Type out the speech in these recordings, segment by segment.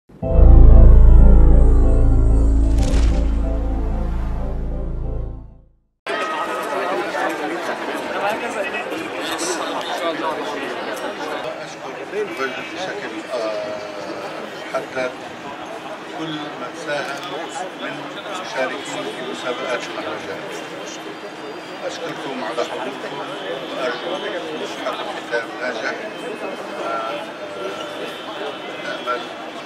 بشكل محدد كل من ساهم من المشاركين في مسابقات المهرجان أشكركم على حضوركم وأرجو يحقق ختام ناجح نأمل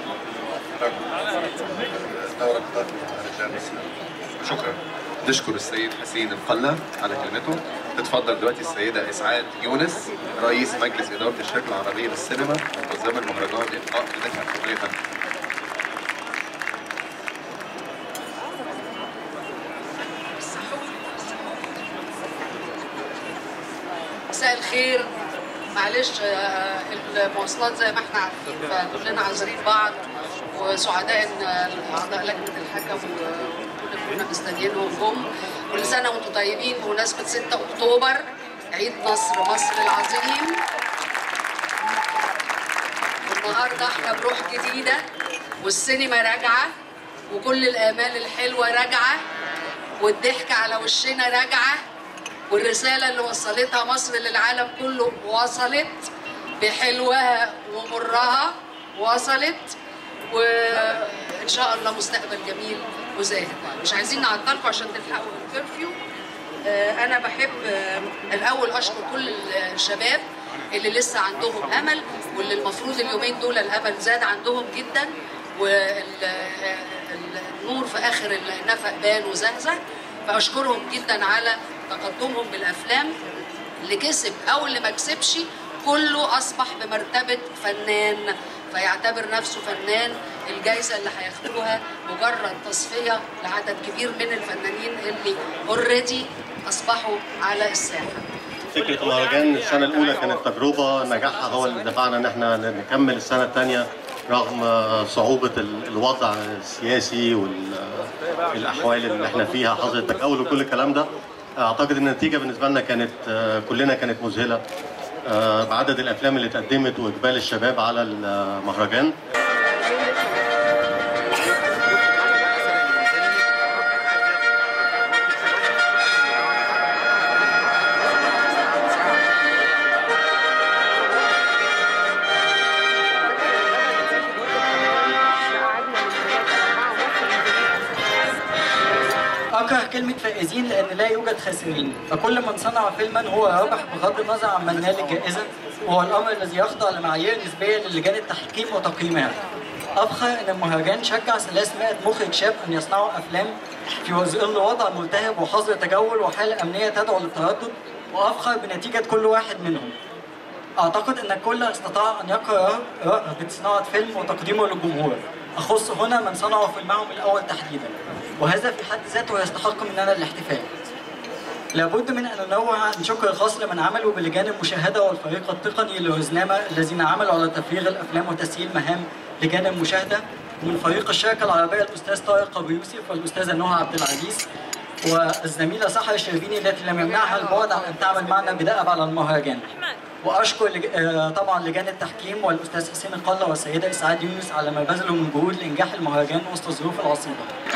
دورة قادمة مهرجان السنة شكرا نشكر السيد حسين القلة على كلمته تتفضل دلوقتي السيدة إسعاد يونس رئيس مجلس إدارة الشركة العربية للسينما منظمة المهرجان إلقاء كلمتها شكرا يا فندم. مساء الخير معلش آه، المواصلات زي ما احنا عارفين فكلنا عاذرين بعض وسعداء ان اعضاء لجنه الحكم وكل اللي كنا مستنيينهم جم كل سنه وانتم طيبين بمناسبه 6 اكتوبر عيد نصر مصر العظيم والنهارده احنا بروح جديده والسينما راجعه وكل الامال الحلوه راجعه والضحك على وشنا راجعه والرساله اللي وصلتها مصر للعالم كله وصلت بحلوها ومرها وصلت وان شاء الله مستقبل جميل وزاهد مش عايزين نعطلكم عشان تلحقوا الكرفيو آه، انا بحب آه، الاول اشكر كل الشباب اللي لسه عندهم امل واللي المفروض اليومين دول الامل زاد عندهم جدا والنور في اخر النفق بان وزهزه فاشكرهم جدا على تقدمهم بالافلام اللي كسب او اللي ما كسبش كله اصبح بمرتبه فنان فيعتبر نفسه فنان الجائزه اللي هياخدوها مجرد تصفيه لعدد كبير من الفنانين اللي اوريدي اصبحوا على الساحه فكرة المهرجان السنة الأولى كانت تجربة نجاحها هو اللي دفعنا إن احنا نكمل السنة الثانية رغم صعوبة ال- الوضع السياسي والأحوال اللي احنا فيها حظر التجول وكل الكلام ده أعتقد إن النتيجة بالنسبة لنا كانت آه، كلنا كانت مذهلة آه، بعدد الأفلام اللي اتقدمت وإقبال الشباب على المهرجان أكره كلمة فائزين لأن لا يوجد خاسرين، فكل من صنع فيلما هو رابح بغض النظر عن من نال الجائزة، وهو الأمر الذي يخضع لمعايير نسبية للجان التحكيم وتقييمها. أفخر أن المهرجان شجع 300 مخرج شاب أن يصنعوا أفلام في ظل وضع ملتهب وحظر تجول وحالة أمنية تدعو للتردد، وأفخر بنتيجة كل واحد منهم. أعتقد أن الكل استطاع أن يقرأ رغبة صناعة فيلم وتقديمه للجمهور أخص هنا من صنعوا فيلمهم الأول تحديدا وهذا في حد ذاته يستحق مننا الاحتفال لابد من أن ننوه عن شكر خاص لمن عملوا بلجان المشاهدة والفريق التقني لرزنامة الذين عملوا على تفريغ الأفلام وتسهيل مهام لجان المشاهدة ومن فريق الشركة العربية الأستاذ طارق أبو يوسف والأستاذة نهى عبد العزيز والزميلة سحر الشربيني التي لم يمنعها البعد عن أن تعمل معنا بدأب على المهرجان واشكر لج... آه، طبعا لجان التحكيم والاستاذ حسين القله والسيده اسعاد يونس على ما بذلوا من جهود لانجاح المهرجان وسط الظروف العصيبه.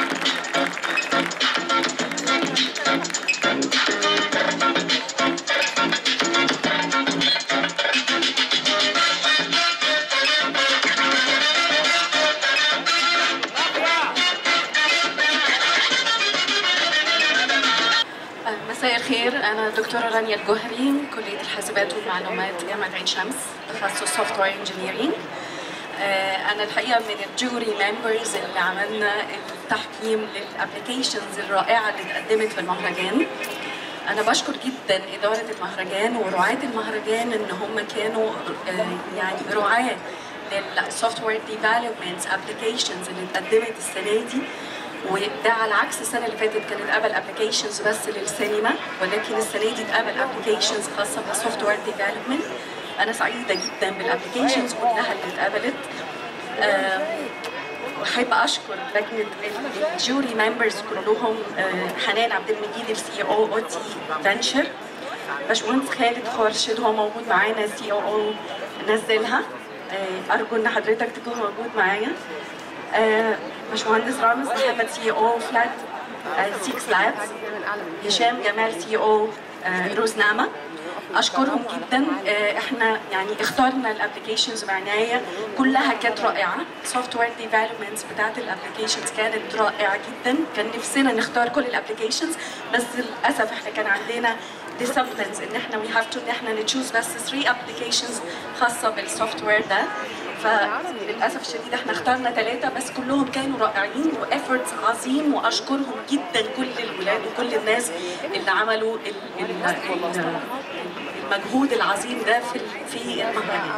مساء الخير أنا دكتورة رانيا الجوهري كلية الحاسبات والمعلومات جامعة عين شمس تخصص سوفت وير انجينيرنج أنا الحقيقة من الجوري ممبرز اللي عملنا التحكيم للابلكيشنز الرائعة اللي اتقدمت في المهرجان أنا بشكر جدا إدارة المهرجان ورعاة المهرجان إن هم كانوا آه، يعني رعاة للسوفت وير ديفلوبمنت ابلكيشنز اللي اتقدمت السنة دي وده على عكس السنه اللي فاتت كانت اتقبل ابلكيشنز بس للسينما ولكن السنه دي اتقبل ابلكيشنز خاصه بالسوفت وير ديفلوبمنت انا سعيده جدا بالابلكيشنز كلها اللي اتقبلت آم، واحب اشكر لجنه الجوري ممبرز كلهم آه، حنان عبد المجيد السي او او تي فنشر باشمهندس خالد خورشيد هو موجود معانا سي او او نزلها آه، ارجو ان حضرتك تكون موجود معايا آه، باشمهندس رامز محمد سي او فلات 6 لابس هشام جمال سي او روز نعمه اشكرهم جدا آه، احنا يعني اخترنا الابلكيشنز بعنايه كلها كانت رائعه سوفت وير ديفلوبمنتس بتاعت الابلكيشنز كانت رائعه جدا كان نفسنا نختار كل الابلكيشنز بس للاسف احنا كان عندنا disciplines ان احنا we have to ان احنا نتشوز بس 3 ابلكيشنز خاصه بالسوفت وير ده فللاسف الشديد احنا اخترنا ثلاثه بس كلهم كانوا رائعين وافورتس عظيم واشكرهم جدا كل الولاد وكل الناس اللي عملوا ال- ال- ال- المجهود العظيم ده في ال- في المهرجان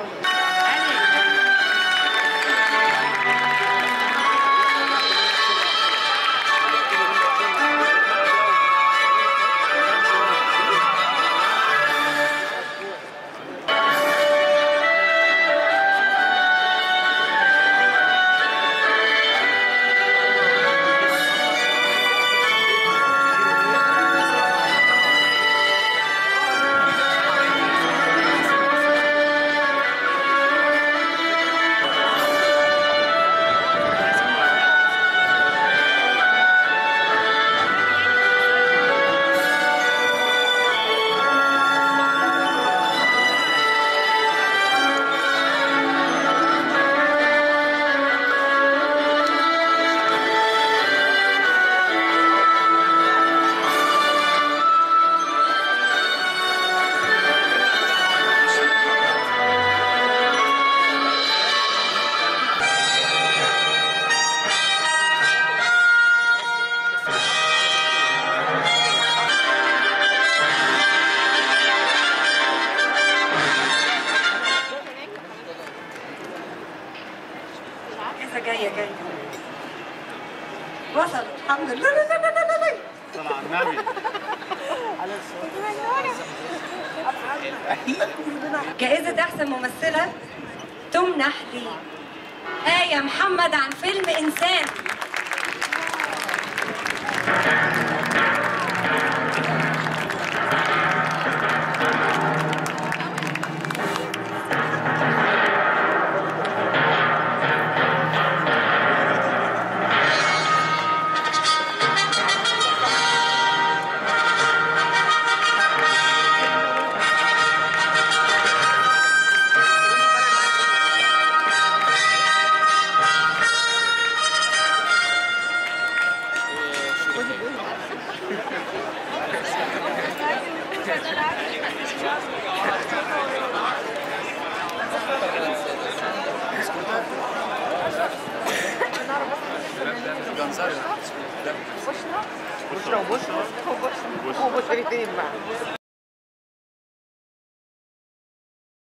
لسه جايه جايه وصل الحمد لله لا لا لا لا لا طلع النبي جائزة أحسن ممثلة تمنح لي آية محمد عن فيلم إنسان بشرى وبشرى هو بشرى الاثنين بقى